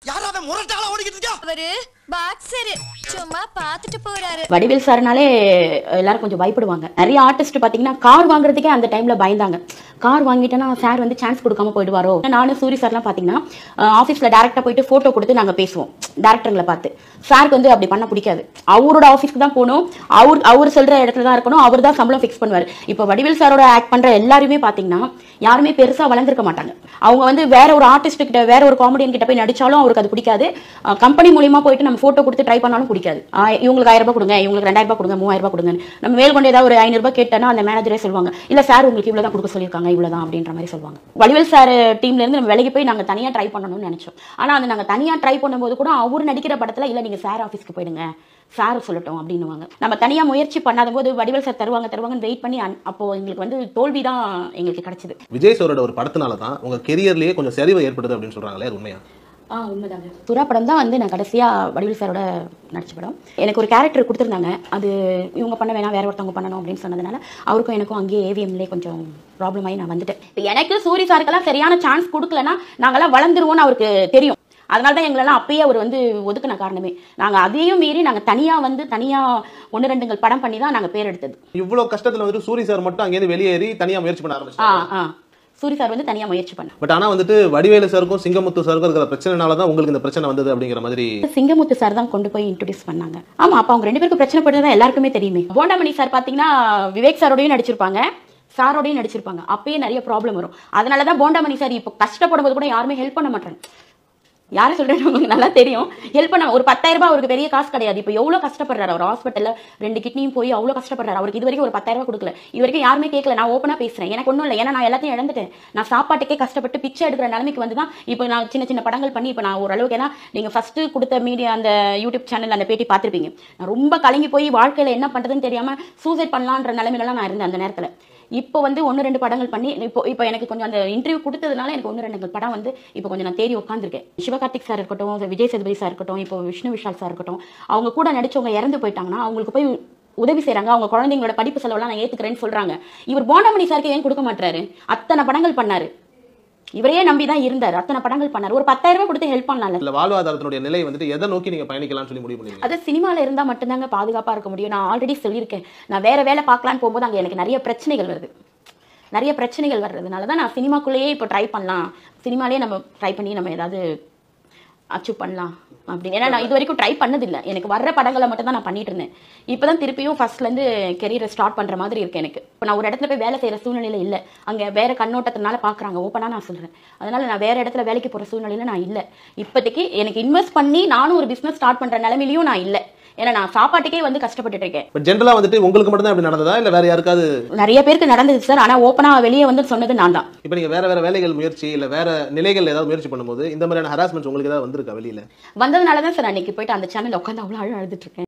யாராவது முரட்டாளா ஓடிக்கிட்டு இருக்கா அவரு பாக்ஸரு சும்மா பாத்துட்டு போறாரு வடிவேல் சார்னாலே எல்லாரும் கொஞ்சம் பயப்படுவாங்க நிறைய ஆர்டிஸ்ட் பாத்தீங்கன்னா கார் வாங்குறதுக்கே அந்த டைம்ல பயந்தாங்க கார் வாங்கிட்டேன்னா சார் வந்து சான்ஸ் கொடுக்காம போயிடுவாரோ நானும் சூரி சார்லாம் பாத்தீங்கன்னா ஆஃபீஸ்ல டேரக்டா போயிட்டு போட்டோ கொடுத்து நாங்க பேசுவோம் டேரக்டருங்களை பார்த்து சாருக்கு வந்து அப்படி பண்ண பிடிக்காது அவரோட ஆஃபீஸ்க்கு தான் போகணும் அவர் அவர் சொல்ற இடத்துல தான் இருக்கணும் அவர் தான் சம்பளம் ஃபிக்ஸ் பண்ணுவார் இப்போ வடிவேல் சாரோட ஆக்ட் பண்ற எல்லாருமே பாத்தீங்கன்னா யாருமே பெருசா வளர்ந்துருக்க மாட்டாங்க அவங்க வந்து வேற ஒரு ஆர்டிஸ்ட் கிட்ட வேற ஒரு காமெடியன் கிட்ட போய் நடிச்சாலும் அவருக்கு அது பிடிக்காது கம்பெனி மூலியமா போயிட்டு நம்ம போட்டோ கொடுத்து ட்ரை பண்ணாலும் பிடிக்காது ஆஹ் இவங்களுக்கு ஆயிரம் ரூபாய் கொடுங்க இவங்களுக்கு ரெண்டாயிரம் ரூபாய் கொடுங்க மூவாயிரம் ரூபாய் கொடுங்க நம்ம மேல் கொண்டு ஏதாவது ஒரு ஐநூறு ரூபாய் கேட்டோன்னா அந்த மேனேஜரே சொல்லுவாங்க இல்ல சார் உங்களுக்கு இவ்வளவுதான் கொடுக்க சொல்லியிருக்காங்க இவ்வளவுதான் அப்படின்ற மாதிரி சொல்லுவாங்க வடிவேல் சார் டீம்ல இருந்து நம்ம வேலைக்கு போய் நாங்க தனியா ட்ரை பண்ணணும்னு நினைச்சோம் ஆனா அது நாங்க தனியா ட்ரை பண்ணும்போது கூட அவர் நடிக்கிற படத்துல இல்ல நீங்க சார் ஆஃபீஸ்க்கு போயிடுங்க சார் சொல்லட்டும் அப்படின்னுவாங்க நம்ம தனியா முயற்சி பண்ணாத போது வடிவேல் சார் தருவாங்க தருவாங்கன்னு வெயிட் பண்ணி அன்- அப்போ எங்களுக்கு வந்து தோல்வி தான் எங்களுக்கு கிடைச்சது விஜய் சாரோட ஒரு படத்தினால தான் உங்க கெரியர்லயே கொஞ்சம் சரிவு ஏற்படுது அப்படின்னு சொல்றாங்களே அது உண்மையா ஆ உண்மைதாங்க துரா படம் தான் வந்து நான் கடைசியாக வடிவேல் சாரோட நடிச்ச படம் எனக்கு ஒரு கேரக்டர் கொடுத்துருந்தாங்க அது இவங்க பண்ண வேணாம் வேற ஒருத்தவங்க பண்ணணும் அப்படின்னு சொன்னதுனால அவருக்கும் எனக்கும் அங்கேயே ஏவிஎம்லேயே கொஞ்சம் ப்ராப்ளம் ஆகி நான் வந்துட்டேன் இப்போ எனக்கு சூரி சாருக்கெல்லாம் சரியான சான்ஸ் கொடுக்கலன்னா நாங்கெல்லாம் வளர்ந்துருவோம்னு அவருக்கு தெரியும் அதனால தான் எங்களெல்லாம் அப்பயே அவர் வந்து ஒதுக்குன காரணமே நாங்கள் அதையும் மீறி நாங்கள் தனியாக வந்து தனியாக ஒன்று ரெண்டுங்கள் படம் பண்ணி தான் நாங்கள் பேர் எடுத்தது இவ்வளவு கஷ்டத்துல வந்துட்டு சூரி சார் மட்டும் அங்கேயிருந்து வெளியேறி தனியா முயற்சி பண்ண ஆ ஆரம்பிச்சாங்க ஆ சூரி சார் வந்து தனியாக முயற்சி பண்ண பட் ஆனா வந்துட்டு வடிவேலு சாருக்கும் சிங்கமுத்து சாருக்கும் இருக்கிற பிரச்சனைனால தான் உங்களுக்கு இந்த பிரச்சனை வந்தது அப்படிங்கிற மாதிரி சிங்கமுத்து சார் தான் கொண்டு போய் இன்ட்ரோடியூஸ் பண்ணாங்க ஆமா அப்ப அவங்க ரெண்டு பேருக்கும் பிரச்சனை படுறதா எல்லாருக்குமே தெரியுமே போண்டாமணி சார் பாத்தீங்கன்னா விவேக் சாரோடையும் நடிச்சிருப்பாங்க சாரோடையும் நடிச்சிருப்பாங்க அப்பயே நிறைய ப்ராப்ளம் வரும் அதனால தான் போண்டாமணி சார் இப்போ கஷ்டப்படும் போது கூட யாருமே ஹெல்ப் பண்ண மாட்டாங்க யாரை சொல்றேன்னு உங்களுக்கு நல்லா தெரியும் ஹெல்ப் பண்ண ஒரு பத்தாயிரம் ரூபாய் அவருக்கு பெரிய காசு கிடையாது இப்போ எவ்வளவு கஷ்டப்படுறாரு அவர் ஹாஸ்பிட்டல்ல ரெண்டு கிட்னியும் போய் அவ்வளவு கஷ்டப்படுறாரு அவருக்கு இது வரைக்கும் ஒரு பத்தாயிரம் ரூபாய் கொடுக்கல இது வரைக்கும் யாருமே கேட்கல நான் ஓப்பனா பேசுறேன் எனக்கு ஒன்றும் இல்லை ஏன்னா நான் எல்லாத்தையும் இழந்துட்டேன் நான் சாப்பாட்டுக்கே கஷ்டப்பட்டு பிச்சை எடுக்கிற நிலைமைக்கு வந்து தான் இப்போ நான் சின்ன சின்ன படங்கள் பண்ணி இப்போ நான் ஓரளவுக்கு ஏன்னா நீங்க ஃபர்ஸ்ட் கொடுத்த மீடியா அந்த யூடியூப் சேனல் அந்த பேட்டி பார்த்திருப்பீங்க நான் ரொம்ப கலங்கி போய் வாழ்க்கையில என்ன பண்றதுன்னு தெரியாம சூசைட் பண்ணலான்ற நிலைமையில நான் இருந்தேன் அந்த நேரத்துல இப்போ வந்து ஒன்று ரெண்டு படங்கள் பண்ணி இப்போ இப்போ எனக்கு கொஞ்சம் அந்த இன்டர்வியூ கொடுத்ததுனால எனக்கு ஒன்று ரெண்டு படம் வந்து இப்போ கொஞ்சம் நான் தேடி உட்காந்துருக்கேன் சிவகார்த்திக் சார் இருக்கட்டும் விஜய் சேதுபதி சார் இருக்கட்டும் இப்போ விஷ்ணு விஷால் சார் இருக்கட்டும் அவங்க கூட நடிச்சவங்க இறந்து போயிட்டாங்கன்னா அவங்களுக்கு போய் உதவி செய்றாங்க அவங்க குழந்தைங்களோட படிப்பு செலவெல்லாம் நான் ஏத்துக்கிறேன்னு சொல்றாங்க இவர் போண்டாமணி சாருக்கு ஏன் கொடுக்க மாட்டாரு அத்தனை படங்கள் பண்ணாரு இவரையே நம்பி தான் இருந்தார் அத்தனை படங்கள் பண்ணாரு ஒரு பத்தாயிரம் ரூபாய் கொடுத்து ஹெல்ப் பண்ணலாம்ல இல்ல வாழ்வாதாரத்தினுடைய நிலை வந்துட்டு எதை நோக்கி நீங்க பயணிக்கலாம்னு சொல்லி முடிவு பண்ணீங்க அது சினிமால இருந்தா மட்டும்தாங்க பாதுகாப்பா இருக்க முடியும் நான் ஆல்ரெடி சொல்லியிருக்கேன் நான் வேற வேலை பார்க்கலான்னு போகும்போது அங்க எனக்கு நிறைய பிரச்சனைகள் வருது நிறைய பிரச்சனைகள் வர்றதுனால தான் நான் சினிமாக்குள்ளேயே இப்போ ட்ரை பண்ணலாம் சினிமாலேயே நம்ம ட்ரை பண்ணி நம்ம ஏதாவது அச்சீவ் பண்ணலாம் அப்படின்னு ஏன்னா நான் இது வரைக்கும் ட்ரை பண்ணதில்லை எனக்கு வர்ற படங்களை மட்டும் தான் நான் பண்ணிட்டு இருந்தேன் இப்போ தான் திருப்பியும் ஃபர்ஸ்ட்லேருந்து கெரியரை ஸ்டார்ட் பண்ணுற மாதிரி இருக்கு எனக்கு இப்போ நான் ஒரு இடத்துல போய் வேலை செய்கிற சூழ்நிலையில் இல்லை அங்கே வேற கண்ணோட்டத்தினால பார்க்குறாங்க ஓப்பனாக நான் சொல்கிறேன் அதனால நான் வேற இடத்துல வேலைக்கு போகிற சூழ்நிலையில் நான் இல்லை இப்போதைக்கு எனக்கு இன்வெஸ்ட் பண்ணி நானும் ஒரு பிஸ்னஸ் ஸ்டார்ட் பண்ணுற நிலைமையிலையும் நான் இல்லை ஏன்னா நான் சாப்பாட்டுக்கே வந்து கஷ்டப்பட்டுட்டு இருக்கேன் பட் ஜென்ரலா வந்துட்டு உங்களுக்கு மட்டும் தான் இப்படி நடந்ததா இல்ல வேற யாருக்காவது நிறைய பேருக்கு நடந்தது சார் ஆனால் ஓப்பனாக வெளியே வந்து சொன்னது நான் தான் இப்ப நீங்க வேற வேற வேலைகள் முயற்சி இல்ல வேற நிலைகள் ஏதாவது முயற்சி பண்ணும்போது இந்த மாதிரியான ஹராஸ்மெண்ட்ஸ் உங்களுக்கு ஏதாவது வந்திருக்கா வெளியில வந்ததுனால தான் சார் அன்னைக்கு போயிட்டு அந்த சேனல் உட்காந்து அவ்வளோ அழ அழுதுட்டு இருக்கேன்